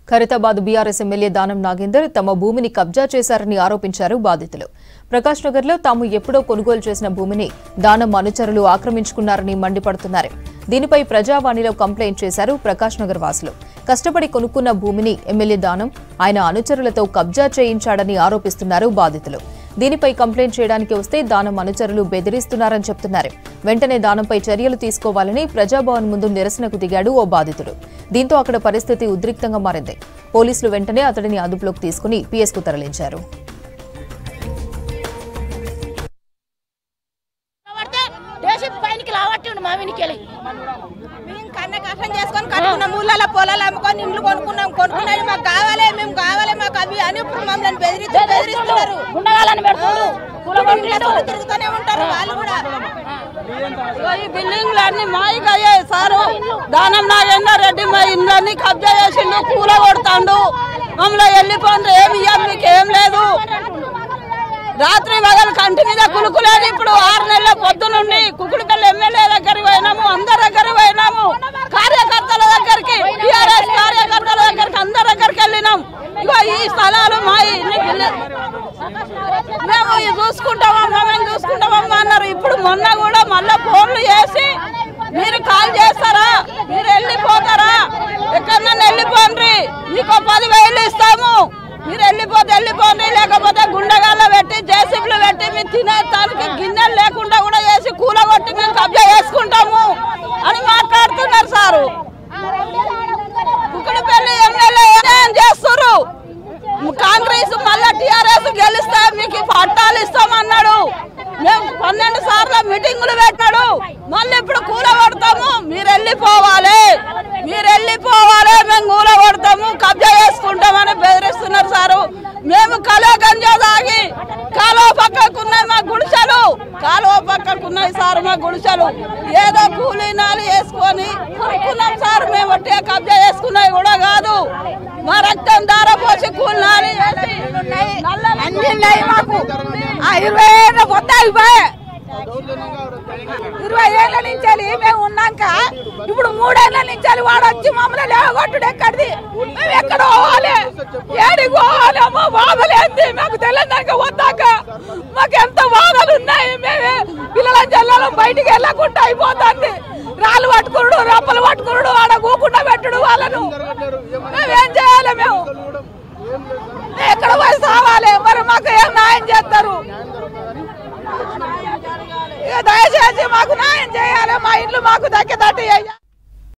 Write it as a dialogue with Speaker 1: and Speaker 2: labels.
Speaker 1: ఖరితాబాద్ BRS MLA దానం నాగేందర్ తమ భూమిని కబ్జా చేశారని ఆరోపించారు బాధితులు ప్రకాష్ నగర్లో తాము ఎప్పుడో కొనుగోలు చేసిన భూమిని దానం అనుచరులు ఆక్రమించుకున్నారని మండిపడుతున్నారు దీనిపై ప్రజావాణిలో కంప్లైంట్ చేశారు ప్రకాష్ నగర్ వాసులు కష్టపడి కొనుక్కున్న భూమిని ఎమ్మెల్యే దానం ఆయన అనుచరులతో కబ్జా చేయించాడని ఆరోపిస్తున్నారు బాధితులు దీనిపై కంప్లైంట్ చేయడానికి వస్తే దానం అనుచరులు బెదిరిస్తున్నారని చెప్తున్నారు వెంటనే దానంపై చర్యలు తీసుకోవాలని ప్రజాభవన్ ముందు నిరసనకు దిగాడు ఓ బాధితుడు దీంతో అక్కడ పరిస్థితి ఉద్రిక్తంగా మారింది పోలీసులు వెంటనే అతడిని అదుపులోకి తీసుకుని పీఎస్కు తరలించారు
Speaker 2: పడితే దేశీ పైనకి లావట్టిండు మా వెనక్కి వెళ్ళి
Speaker 3: మేము కన్న కష్టం చేసుకొని కట్టుకున్నాం ఊళ్ళలో పొలాలు అమ్ముకొని ఇండ్లు కొనుక్కున్నాం కొనుక్కున్నాయి మాకు కావాలి మేము కావాలి మాకు అవి అని ఇప్పుడు మమ్మల్ని బెదిరిస్తూ బెదిరిస్తున్నారు
Speaker 2: గుండగాలని పెడుతుండు కూలగొట్టిండు
Speaker 3: ఇంట్లో తిరుగుతూనే ఉంటారు వాళ్ళు కూడా
Speaker 4: ఈ బిల్డింగ్లు అన్ని మాయికి అయ్యాయి సారు దానం నాగేందర్ రెడ్డి మా ఇండ్లన్నీ కబ్జా చేసిండు కూల కొడతాండు మమ్మల్ని వెళ్ళిపోండి ఏమి ఇయ్యం మీకు ఏం లేదు రాత్రి పగలు కంటి మీద కులుకులేదు ఇప్పుడు ఆరు నెలల పొద్దు నుండి కుకుడుపల్లి ఎమ్మెల్యే దగ్గరికి పోయినాము అందరి దగ్గర పోయినాము కార్యకర్తల దగ్గరికి టిఆర్ఎస్ కార్యకర్తల దగ్గరికి అందరి దగ్గరికి వెళ్ళినాం ఇగో ఈ స్థలాలు మా ఇన్ని బిల్లు- మేము ఇవి చూసుకుంటామమ్మా మేము చూసుకుంటామమ్మా అన్నారు ఇప్పుడు మొన్న కూడా మళ్ళా ఫోన్లు చేసి మీరు కాల్ చేస్తారా మీరు వెళ్ళిపోతారా ఎక్కడన్నా వెళ్ళిపోండి మీకు పదివేలు ఇస్తాము మీరు వెళ్ళిపోతే వెళ్ళిపోండి లేకపోతే గుండెగాల్లో పెట్టి జేసీబీలు పెట్టి మీరు తినేదానికి గిన్నెలు లేకుండా కూడా చేసి కూలగొట్టి మేము కబ్జా చేసుకుంటాము అని మాట్లాడుతున్నారు సారు కుక్కడపల్లి ఎమ్మెల్యే ఏం చేస్తారు కాంగ్రెస్ మళ్ళా టిఆర్ఎస్ గెలిస్తే మీకు ఈ పట్టాలు ఇస్తామన్నాడు మేము పన్నెండు సార్లు మీటింగులు పెట్టాడు మళ్ళీ ఇప్పుడు కూల కొడతాము మీరు వెళ్ళిపోవాలి మీరు వెళ్ళిపోవాలి మేము కూల కొడతాము కబ్జా చేసుకుంటామని బెదిరిస్తున్నారు సారు మేము కలో గంజా తాగి కాలువ పక్కకున్నాయి మా గుడిసెలు కాలువ పక్కకున్నాయి సార్ మా గుడిసెలు ఏదో కూలీనాలు వేసుకొని కొనుక్కున్నాం సార్ మేము ఒట్టే కబ్జా చేసుకున్నాయి కూడా కాదు మా రక్తం దార పోసి కూలినాలు వేసి నల్ల-
Speaker 3: అన్ని ఉన్నాయి మాకు ఆ ఇరవై ఏళ్ళ మొత్తం అయిపోయాయి ఇరవై ఏళ్ళ నుంచి మేము ఉన్నాక ఇప్పుడు మూడేళ్ల నుంచి వాడు వచ్చి మమ్మల్ని లేవగొట్టుడు ఎక్కడిది మేము ఎక్కడ పోవాలి ఏడికి పోవాలి అమ్మో బాధలు ఏంది మాకు తెలియదాక వద్దాక మాకు ఎంత బాధలు ఉన్నాయి మేమే పిల్లల జల్లలో బయటికి వెళ్ళకుండా అయిపోతుంది రాళ్ళు పట్టుకున్నాడు రప్పలు పట్టుకున్నాడు ఆడ కూకుండా పెట్టుడు వాళ్ళను మేమేం చేయాలి మేము ఎక్కడ పోయి సావాలి మరి మాకు ఏం న్యాయం చేస్తారు ఇక దయచేసి మాకు న్యాయం చేయాలి మా ఇండ్లు మాకు దక్కేటట్టు చేయాలి